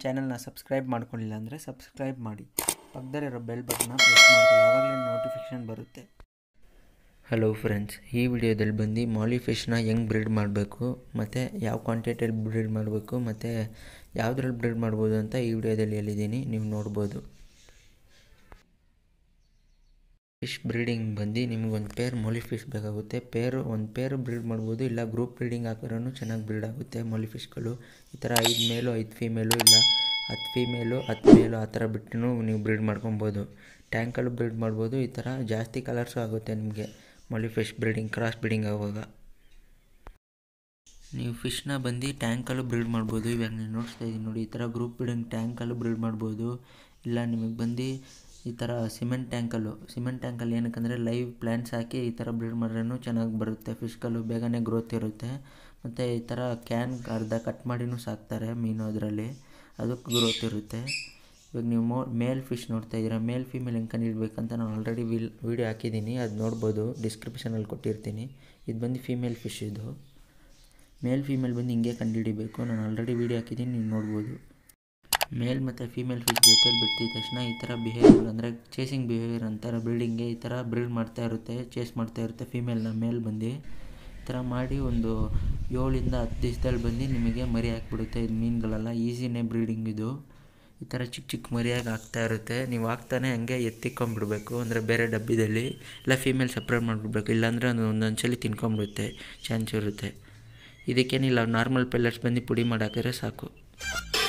ಚಾನಲ್ನ ಸಬ್ಸ್ಕ್ರೈಬ್ ಮಾಡ್ಕೊಂಡಿಲ್ಲ ಅಂದರೆ ಸಬ್ಸ್ಕ್ರೈಬ್ ಮಾಡಿ ಪಕ್ಕದಲ್ಲಿರೋ ಬೆಲ್ ಬಟನ್ನ ಪ್ರೆಸ್ ಮಾಡಿ ಯಾವಾಗಲೂ ನೋಟಿಫಿಕೇಷನ್ ಬರುತ್ತೆ ಹಲೋ ಫ್ರೆಂಡ್ಸ್ ಈ ವಿಡಿಯೋದಲ್ಲಿ ಬಂದು ಮಾಲಿ ಫಿಶ್ನ ಹೆಂಗೆ ಬ್ರೀಡ್ ಮಾಡಬೇಕು ಮತ್ತು ಯಾವ ಕ್ವಾಂಟಿಟಿಯಲ್ಲಿ ಬ್ರೀಡ್ ಮಾಡಬೇಕು ಮತ್ತು ಯಾವುದ್ರಲ್ಲಿ ಬ್ರೀಡ್ ಮಾಡ್ಬೋದು ಅಂತ ಈ ವಿಡಿಯೋದಲ್ಲಿ ಹೇಳಿದ್ದೀನಿ ನೀವು ನೋಡ್ಬೋದು ಫಿಶ್ ಬ್ರೀಡಿಂಗ್ ಬಂದು ನಿಮಗೊಂದು ಪೇರ್ ಮೊಲಿ ಫಿಶ್ ಬೇಕಾಗುತ್ತೆ ಪೇರು ಒಂದು ಪೇರು ಬ್ರೀಡ್ ಮಾಡ್ಬೋದು ಇಲ್ಲ ಗ್ರೂಪ್ ಬ್ರೀಡಿಂಗ್ ಹಾಕಿದ್ರೂ ಚೆನ್ನಾಗಿ ಬ್ರೀಡ್ ಆಗುತ್ತೆ ಮೊಲಿ ಫಿಶ್ಗಳು ಈ ಥರ ಐದು ಮೇಲು ಐದು ಫೀಮೇಲು ಇಲ್ಲ ಹತ್ತು ಫೀಮೇಲು ಹತ್ತು ಮೇಲು ಆ ಥರ ಬಿಟ್ಟು ನೀವು ಬ್ರೀಡ್ ಮಾಡ್ಕೊಬೋದು ಟ್ಯಾಂಕಲ್ಲೂ ಬ್ರೀಡ್ ಮಾಡ್ಬೋದು ಈ ಥರ ಜಾಸ್ತಿ ಕಲರ್ಸು ಆಗುತ್ತೆ ನಿಮಗೆ molly fish breeding cross breeding ಆಗುವಾಗ ನೀವು ಫಿಶ್ನ ಬಂದು ಟ್ಯಾಂಕಲ್ಲೂ ಬ್ರೀಡ್ ಮಾಡ್ಬೋದು ಇವಾಗ ನೀವು ನೋಡ್ತಾ ಇದ್ದೀನಿ ನೋಡಿ ಈ ಥರ ಗ್ರೂಪ್ ಬ್ರೀಡಿಂಗ್ ಟ್ಯಾಂಕಲ್ಲೂ ಬ್ರೀಡ್ ಮಾಡ್ಬೋದು ಇಲ್ಲ ನಿಮಗೆ ಬಂದು ಈ ಥರ ಸಿಮೆಂಟ್ ಟ್ಯಾಂಕಲ್ಲು ಸಿಮೆಂಟ್ ಟ್ಯಾಂಕಲ್ಲಿ ಏನಕ್ಕಂದರೆ ಲೈವ್ ಪ್ಲ್ಯಾಂಟ್ಸ್ ಹಾಕಿ ಈ ಥರ ಬ್ರೀಡ್ ಮಾಡಿದ್ರೂ ಚೆನ್ನಾಗಿ ಬರುತ್ತೆ ಫಿಶ್ಗಳು ಬೇಗನೆ ಗ್ರೋತ್ ಇರುತ್ತೆ ಮತ್ತು ಈ ಥರ ಕ್ಯಾನ್ ಅರ್ಧ ಕಟ್ ಮಾಡಿನೂ ಸಾಕ್ತಾರೆ ಮೀನು ಅದರಲ್ಲಿ ಅದಕ್ಕೆ ಗ್ರೋತ್ ಇರುತ್ತೆ ಇವಾಗ ನೀವು ಮೋ ಮೇಲ್ ಫಿಶ್ ನೋಡ್ತಾ ಇದ್ದೀರಾ ಮೇಲ್ ಫೀಮೇಲ್ ಹೆಂಗೆ ಕಂಡುಹಿಡ್ಬೇಕಂತ ನಾನು ಆಲ್ರೆಡಿ ವಿಲ್ ವೀಡಿಯೋ ಹಾಕಿದ್ದೀನಿ ಅದು ನೋಡ್ಬೋದು ಡಿಸ್ಕ್ರಿಪ್ಷನಲ್ಲಿ ಕೊಟ್ಟಿರ್ತೀನಿ ಇದು ಬಂದು ಫೀಮೇಲ್ ಫಿಶ್ ಇದು ಮೇಲ್ ಫೀಮೇಲ್ ಬಂದು ಹಿಂಗೆ ಕಂಡುಹಿಡಿಬೇಕು ನಾನು ಆಲ್ರೆಡಿ ವೀಡಿಯೋ ಹಾಕಿದ್ದೀನಿ ನೀವು ನೋಡ್ಬೋದು ಮೇಲ್ ಮತ್ತು ಫೀಮೇಲ್ ಫಿಶ್ ಜೊತೆಲಿ ಬಿಟ್ಟಿದ ತಕ್ಷಣ ಈ ಥರ ಬಿಹೇವಿಯರ್ ಅಂದರೆ ಚೇಸಿಂಗ್ ಬಿಹೇವಿಯರ್ ಅಂತಾರೆ ಬ್ರೀಡಿಂಗ್ಗೆ ಈ ಥರ ಬ್ರೀಡ್ ಮಾಡ್ತಾ ಇರುತ್ತೆ ಚೇಸ್ ಮಾಡ್ತಾ ಇರುತ್ತೆ ಫೀಮೇಲ್ನ ಮೇಲ್ ಬಂದು ಈ ಥರ ಮಾಡಿ ಒಂದು ಏಳಿಂದ ಹತ್ತು ದಿವಸದಲ್ಲಿ ಬಂದು ನಿಮಗೆ ಮರಿ ಹಾಕ್ಬಿಡುತ್ತೆ ಇದು ಮೀನುಗಳೆಲ್ಲ ಈಸಿನೇ ಬ್ರೀಡಿಂಗ್ ಇದು ಈ ಥರ ಚಿಕ್ಕ ಚಿಕ್ಕ ಮರಿಯಾಗಿ ಆಗ್ತಾ ಇರುತ್ತೆ ನೀವು ಹಾಕ್ತಾನೆ ಹಂಗೆ ಎತ್ತಿಕೊಂಬಿಡ್ಬೇಕು ಅಂದರೆ ಬೇರೆ ಡಬ್ಬಿದಲ್ಲಿ ಇಲ್ಲ ಫೀಮೇಲ್ ಸಪ್ರೇಟ್ ಮಾಡಿಬಿಡ್ಬೇಕು ಇಲ್ಲಾಂದರೆ ಅದು ಒಂದೊಂದು ಸಲ ತಿನ್ಕೊಂಬಿಡುತ್ತೆ ಚಾನ್ಸ್ ಇರುತ್ತೆ ಇದಕ್ಕೇನಿಲ್ಲ ನಾರ್ಮಲ್ ಪೆಲ್ಲಟ್ಸ್ ಬಂದು ಪುಡಿ ಮಾಡಿ ಹಾಕಿದ್ರೆ ಸಾಕು